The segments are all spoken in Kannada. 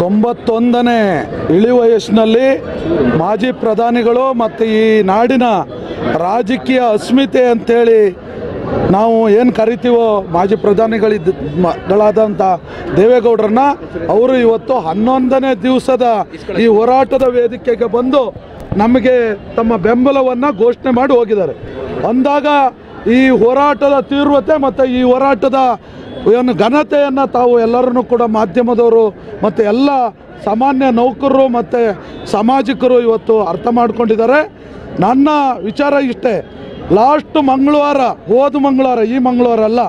ತೊಂಬತ್ತೊಂದನೇ ಇಳಿ ವಯಸ್ಸಿನಲ್ಲಿ ಮಾಜಿ ಪ್ರಧಾನಿಗಳು ಮತ್ತು ಈ ನಾಡಿನ ರಾಜಕೀಯ ಅಸ್ಮಿತೆ ಅಂತೇಳಿ ನಾವು ಏನು ಕರಿತೀವೋ ಮಾಜಿ ಪ್ರಧಾನಿಗಳಿದ್ದ ಮ- ಗಳಾದಂಥ ದೇವೇಗೌಡರನ್ನ ಅವರು ಇವತ್ತು ಹನ್ನೊಂದನೇ ದಿವಸದ ಈ ಹೋರಾಟದ ವೇದಿಕೆಗೆ ಬಂದು ನಮಗೆ ತಮ್ಮ ಬೆಂಬಲವನ್ನು ಘೋಷಣೆ ಮಾಡಿ ಹೋಗಿದ್ದಾರೆ ಅಂದಾಗ ಈ ಹೋರಾಟದ ತೀವ್ರತೆ ಮತ್ತು ಈ ಹೋರಾಟದ ಏನು ಘನತೆಯನ್ನು ತಾವು ಎಲ್ಲರನ್ನೂ ಕೂಡ ಮಾಧ್ಯಮದವರು ಮತ್ತು ಎಲ್ಲ ಸಾಮಾನ್ಯ ನೌಕರರು ಮತ್ತು ಸಾಮಾಜಿಕರು ಇವತ್ತು ಅರ್ಥ ಮಾಡ್ಕೊಂಡಿದ್ದಾರೆ ನನ್ನ ವಿಚಾರ ಇಷ್ಟೇ ಲಾಸ್ಟ್ ಮಂಗಳವಾರ ಹೋದ ಮಂಗಳವಾರ ಈ ಮಂಗಳವಾರ ಅಲ್ಲ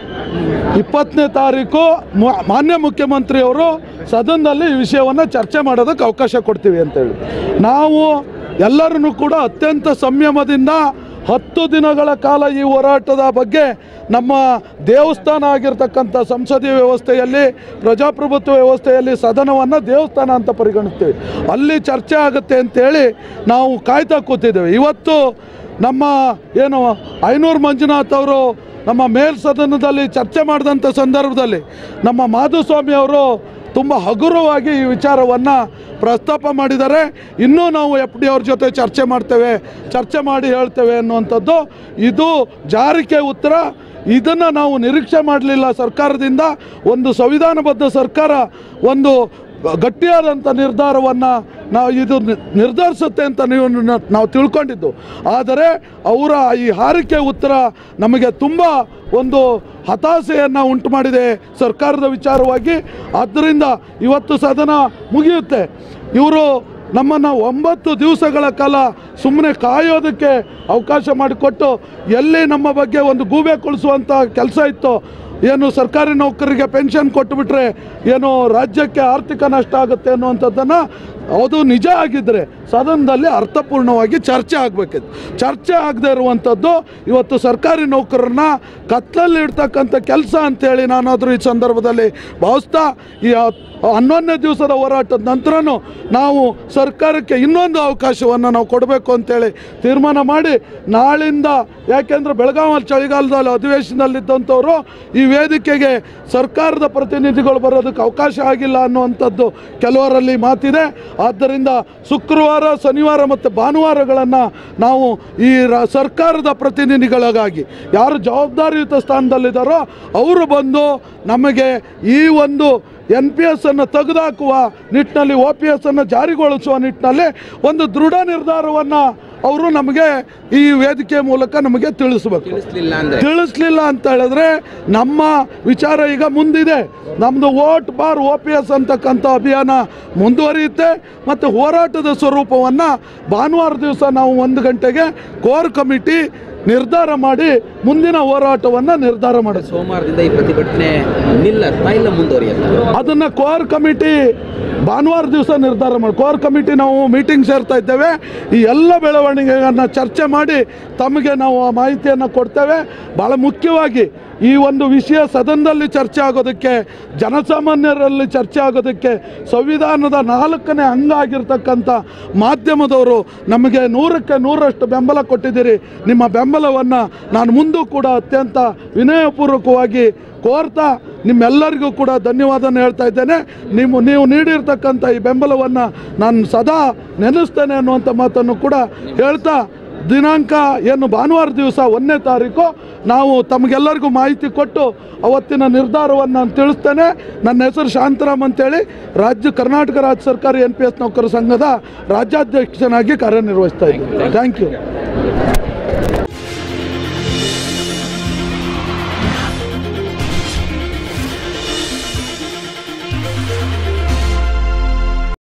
ಇಪ್ಪತ್ತನೇ ತಾರೀಕು ಮು- ಮಾನ್ಯ ಮುಖ್ಯಮಂತ್ರಿಯವರು ಸದನದಲ್ಲಿ ಈ ವಿಷಯವನ್ನು ಚರ್ಚೆ ಮಾಡೋದಕ್ಕೆ ಅವಕಾಶ ಕೊಡ್ತೀವಿ ಅಂತೇಳಿ ನಾವು ಎಲ್ಲರನ್ನೂ ಕೂಡ ಅತ್ಯಂತ ಸಂಯಮದಿಂದ ಹತ್ತು ದಿನಗಳ ಕಾಲ ಈ ಹೋರಾಟದ ಬಗ್ಗೆ ನಮ್ಮ ದೇವಸ್ಥಾನ ಆಗಿರ್ತಕ್ಕಂಥ ಸಂಸದೀಯ ವ್ಯವಸ್ಥೆಯಲ್ಲಿ ಪ್ರಜಾಪ್ರಭುತ್ವ ವ್ಯವಸ್ಥೆಯಲ್ಲಿ ಸದನವನ್ನು ದೇವಸ್ಥಾನ ಅಂತ ಪರಿಗಣಿಸ್ತೀವಿ ಅಲ್ಲಿ ಚರ್ಚೆ ಆಗುತ್ತೆ ಅಂತೇಳಿ ನಾವು ಕಾಯ್ತಾ ಕೂತಿದ್ದೇವೆ ಇವತ್ತು ನಮ್ಮ ಏನು ಐನೂರು ಮಂಜುನಾಥ್ ಅವರು ನಮ್ಮ ಮೇಲ್ ಸದನದಲ್ಲಿ ಚರ್ಚೆ ಮಾಡಿದಂಥ ಸಂದರ್ಭದಲ್ಲಿ ನಮ್ಮ ಮಾಧುಸ್ವಾಮಿ ಅವರು ತುಂಬ ಹಗುರವಾಗಿ ಈ ವಿಚಾರವನ್ನು ಪ್ರಸ್ತಾಪ ಮಾಡಿದ್ದಾರೆ ಇನ್ನೂ ನಾವು ಎಫ್ ಡಿ ಅವ್ರ ಜೊತೆ ಚರ್ಚೆ ಮಾಡ್ತೇವೆ ಚರ್ಚೆ ಮಾಡಿ ಹೇಳ್ತೇವೆ ಅನ್ನುವಂಥದ್ದು ಇದು ಜಾರಿಕೆ ಉತ್ತರ ಇದನ್ನು ನಾವು ನಿರೀಕ್ಷೆ ಮಾಡಲಿಲ್ಲ ಸರ್ಕಾರದಿಂದ ಒಂದು ಸಂವಿಧಾನಬದ್ಧ ಸರ್ಕಾರ ಒಂದು ಗಟ್ಟಿಯಾದಂಥ ನಿರ್ಧಾರವನ್ನು ನಾವು ಇದು ನಿ- ನಿರ್ಧರಿಸುತ್ತೆ ಅಂತ ನೀವು ನ- ನಾವು ತಿಳ್ಕೊಂಡಿದ್ದು ಆದರೆ ಅವರ ಈ ಹಾರಿಕೆ ಉತ್ತರ ನಮಗೆ ತುಂಬ ಒಂದು ಹತಾಶೆಯನ್ನು ಉಂಟು ಮಾಡಿದೆ ಸರ್ಕಾರದ ವಿಚಾರವಾಗಿ ಆದ್ದರಿಂದ ಇವತ್ತು ಸದನ ಮುಗಿಯುತ್ತೆ ಇವರು ನಮ್ಮನ್ನು ಒಂಬತ್ತು ದಿವಸಗಳ ಕಾಲ ಸುಮ್ಮನೆ ಕಾಯೋದಕ್ಕೆ ಅವಕಾಶ ಮಾಡಿಕೊಟ್ಟು ಎಲ್ಲಿ ನಮ್ಮ ಬಗ್ಗೆ ಒಂದು ಗೂಬೆ ಕೊಳಿಸುವಂಥ ಕೆಲಸ ಇತ್ತು ಏನು ಸರ್ಕಾರಿ ನೌಕರರಿಗೆ ಪೆನ್ಷನ್ ಕೊಟ್ಟುಬಿಟ್ರೆ ಏನು ರಾಜ್ಯಕ್ಕೆ ಆರ್ಥಿಕ ನಷ್ಟ ಆಗುತ್ತೆ ಅನ್ನುವಂಥದ್ದನ್ನು ಅದು ನಿಜ ಆಗಿದ್ದರೆ ಸದನದಲ್ಲಿ ಅರ್ಥಪೂರ್ಣವಾಗಿ ಚರ್ಚೆ ಆಗಬೇಕಿತ್ತು ಚರ್ಚೆ ಆಗದೆ ಇರುವಂಥದ್ದು ಇವತ್ತು ಸರ್ಕಾರಿ ನೌಕರರನ್ನ ಕತ್ತಲಲ್ಲಿ ಇಡ್ತಕ್ಕಂಥ ಕೆಲಸ ಅಂತೇಳಿ ನಾನಾದರೂ ಈ ಸಂದರ್ಭದಲ್ಲಿ ಭಾವಿಸ್ತಾ ಈ ಹತ್- ಹನ್ನೊಂದನೇ ದಿವಸದ ಹೋರಾಟದ ನಂತರನೂ ನಾವು ಸರ್ಕಾರಕ್ಕೆ ಇನ್ನೊಂದು ಅವಕಾಶವನ್ನು ನಾವು ಕೊಡಬೇಕು ಅಂತೇಳಿ ತೀರ್ಮಾನ ಮಾಡಿ ನಾಳಿಂದ ಯಾಕೆಂದರೆ ಬೆಳಗಾವಿ ಚಳಿಗಾಲದಲ್ಲಿ ಅಧಿವೇಶನದಲ್ಲಿದ್ದಂಥವರು ಈ ವೇದಿಕೆಗೆ ಸರ್ಕಾರದ ಪ್ರತಿನಿಧಿಗಳು ಬರೋದಕ್ಕೆ ಅವಕಾಶ ಆಗಿಲ್ಲ ಅನ್ನುವಂಥದ್ದು ಕೆಲವರಲ್ಲಿ ಮಾತಿದೆ ಆದ್ದರಿಂದ ಶುಕ್ರವಾರ ಶನಿವಾರ ಮತ್ತು ಭಾನುವಾರಗಳನ್ನು ನಾವು ಈ ರ ಸರ್ಕಾರದ ಪ್ರತಿನಿಧಿಗಳಿಗಾಗಿ ಯಾರು ಜವಾಬ್ದಾರಿಯುತ ಸ್ಥಾನದಲ್ಲಿದ್ದಾರೋ ಅವರು ಬಂದು ನಮಗೆ ಈ ಒಂದು ಎನ್ ಪಿ ಎಸ್ ಅನ್ನು ತೆಗೆದುಹಾಕುವ ನಿಟ್ಟಿನಲ್ಲಿ ಒ ಪಿ ಎಸ್ ಅನ್ನು ಜಾರಿಗೊಳಿಸುವ ನಿಟ್ಟಿನಲ್ಲಿ ಒಂದು ದೃಢ ನಿರ್ಧಾರವನ್ನು ಅವರು ನಮಗೆ ಈ ವೇದಿಕೆ ಮೂಲಕ ನಮಗೆ ತಿಳಿಸ್ಬೇಕು ತಿಳಿಸ್ಲಿಲ್ಲ ಅಂದ್ರೆ ತಿಳಿಸ್ಲಿಲ್ಲ ಅಂತ ಹೇಳಿದ್ರೆ ನಮ್ಮ ವಿಚಾರ ಈಗ ಮುಂದಿದೆ ನಮ್ಮದು ವೋಟ್ ಬಾರ್ ಒ ಪಿ ಎಸ್ ಅಂತಕ್ಕಂಥ ಅಭಿಯಾನ ಮುಂದುವರಿಯುತ್ತೆ ಮತ್ತು ಹೋರಾಟದ ಸ್ವರೂಪವನ್ನು ಭಾನುವಾರ ದಿವಸ ನಾವು ಒಂದು ಗಂಟೆಗೆ ಕೋರ್ ಕಮಿಟಿ ನಿರ್ಧಾರ ಮಾಡಿ ಮುಂದಿನ ಹೋರಾಟವನ್ನು ನಿರ್ಧಾರ ಮಾಡುತ್ತೆ ಸೋಮವಾರದಿಂದ ಈ ಪ್ರತಿಭಟನೆ ನಿಲ್ಲತ್ತಾ ಇಲ್ಲ ಮುಂದುವರಿಯಲ್ಲ ಅದನ್ನು ಕೋರ್ ಕಮಿಟಿ ಭಾನುವಾರ ದಿವಸ ನಿರ್ಧಾರ ಮಾಡಿ ಕೋರ್ ಕಮಿಟಿ ನಾವು ಮೀಟಿಂಗ್ ಸೇರ್ತಾ ಇದ್ದೇವೆ ಈ ಎಲ್ಲ ಬೆಳವಣಿಗೆಗಳನ್ನು ಚರ್ಚೆ ಮಾಡಿ ತಮಗೆ ನಾವು ಆ ಮಾಹಿತಿಯನ್ನು ಕೊಡ್ತೇವೆ ಭಾಳ ಮುಖ್ಯವಾಗಿ ಈ ಒಂದು ವಿಷಯ ಸದನದಲ್ಲಿ ಚರ್ಚೆ ಆಗೋದಕ್ಕೆ ಜನಸಾಮಾನ್ಯರಲ್ಲಿ ಚರ್ಚೆ ಆಗೋದಕ್ಕೆ ಸಂವಿಧಾನದ ನಾಲ್ಕನೇ ಅಂಗ ಆಗಿರ್ತಕ್ಕಂಥ ಮಾಧ್ಯಮದವರು ನಮಗೆ ನೂರಕ್ಕೆ ನೂರಷ್ಟು ಬೆಂಬಲ ಕೊಟ್ಟಿದ್ದೀರಿ ನಿಮ್ಮ ಬೆಂಬಲವನ್ನು ನಾನು ಮುಂದೂ ಕೂಡ ಅತ್ಯಂತ ವಿನಯಪೂರ್ವಕವಾಗಿ ಕೋರ್ತಾ ನಿಮ್ಮೆಲ್ಲರಿಗೂ ಕೂಡ ಧನ್ಯವಾದನ ಹೇಳ್ತಾ ಇದ್ದೇನೆ ನಿಮ್ಮ ನೀವು ನೀಡಿರ್ತಕ್ಕಂಥ ಈ ಬೆಂಬಲವನ್ನು ನಾನು ಸದಾ ನೆನೆಸ್ತೇನೆ ಅನ್ನುವಂಥ ಮಾತನ್ನು ಕೂಡ ಹೇಳ್ತಾ ದಿನಾಂಕ ಏನು ಭಾನುವಾರ ದಿವಸ ಒಂದನೇ ತಾರೀಕು ನಾವು ತಮಗೆಲ್ಲರಿಗೂ ಮಾಹಿತಿ ಕೊಟ್ಟು ಅವತ್ತಿನ ನಿರ್ಧಾರವನ್ನು ನಾನು ತಿಳಿಸ್ತೇನೆ ನನ್ನ ಹೆಸರು ಶಾಂತರಾಮ್ ಅಂತೇಳಿ ರಾಜ್ಯ ಕರ್ನಾಟಕ ರಾಜ್ಯ ಸರ್ಕಾರಿ ಎನ್ ಪಿ ಎಸ್ ನೌಕರ ಸಂಘದ ರಾಜ್ಯಾಧ್ಯಕ್ಷನಾಗಿ ಕಾರ್ಯನಿರ್ವಹಿಸ್ತಾ ಇದ್ದೀನಿ ಥ್ಯಾಂಕ್ ಯು